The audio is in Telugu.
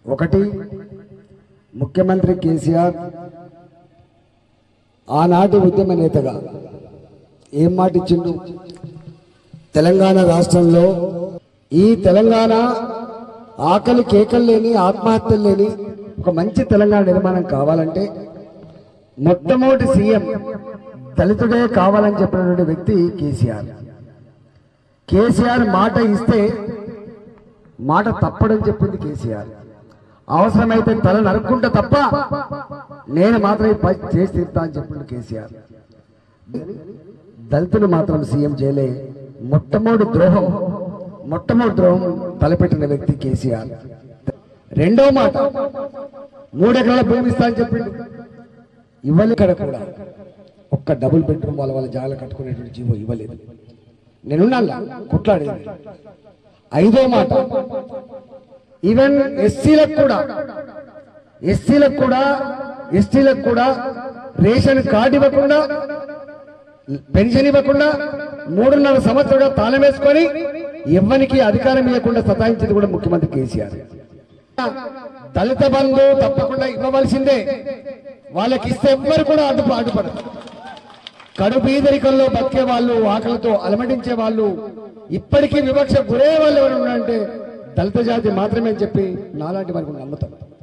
ఒకటి ముఖ్యమంత్రి కేసీఆర్ ఆనాటి ఉద్యమ నేతగా ఏం మాట ఇచ్చిండు తెలంగాణ రాష్ట్రంలో ఈ తెలంగాణ ఆకలి కేకలు లేని ఆత్మహత్యలు లేని ఒక మంచి తెలంగాణ నిర్మాణం కావాలంటే మొట్టమొదటి సీఎం దళితుడే కావాలని చెప్పినటువంటి వ్యక్తి కేసీఆర్ కేసీఆర్ మాట ఇస్తే మాట తప్పడని చెప్పింది కేసీఆర్ అవసరమైతే తల నరుక్కుంటే తప్ప నేను మాత్రం ఈ పని చేసి తీరుతా అని చెప్పిండు కేసీఆర్ దళితులు మాత్రం సీఎం చేయలే మొట్టమొదటి ద్రోహం మొట్టమొదటి ద్రోహం తలపెట్టిన వ్యక్తి కేసీఆర్ రెండో మాట మూడెకరాల భూమి ఇస్తా అని చెప్పిండు ఇవ్వలే ఇక్కడ కూడా ఒక్క డబుల్ బెడ్రూమ్ వాళ్ళ వాళ్ళ జాగాలు కట్టుకునేటువంటి జీవో ఇవ్వలేదు నేనున్నా కొట్లాడేది ఐదో మాట ఈవెన్ ఎస్సీలకు కూడా ఎస్సీలకు కూడా ఎస్టీలకు కూడా రేషన్ కార్డు ఇవ్వకుండా పెన్షన్ ఇవ్వకుండా మూడున్నర సంవత్సరాలుగా తాళం వేసుకొని ఇవ్వనికి అధికారం ఇవ్వకుండా సతాయించింది కూడా ముఖ్యమంత్రి కేసీఆర్ దళిత బంధు తప్పకుండా ఇవ్వవలసిందే వాళ్ళకి ఇస్తే ఎవ్వరు కూడా అడ్డు అడ్డుపడరు కడు బీదరికంలో బతికే వాళ్ళు ఆకలితో అలమటించే వాళ్ళు ఇప్పటికీ వివక్ష గురే వాళ్ళు ఎవరు ఉన్నారంటే దళిత జాతి మాత్రమే అని చెప్పి నాలాంటి వారికి నమ్ముతాం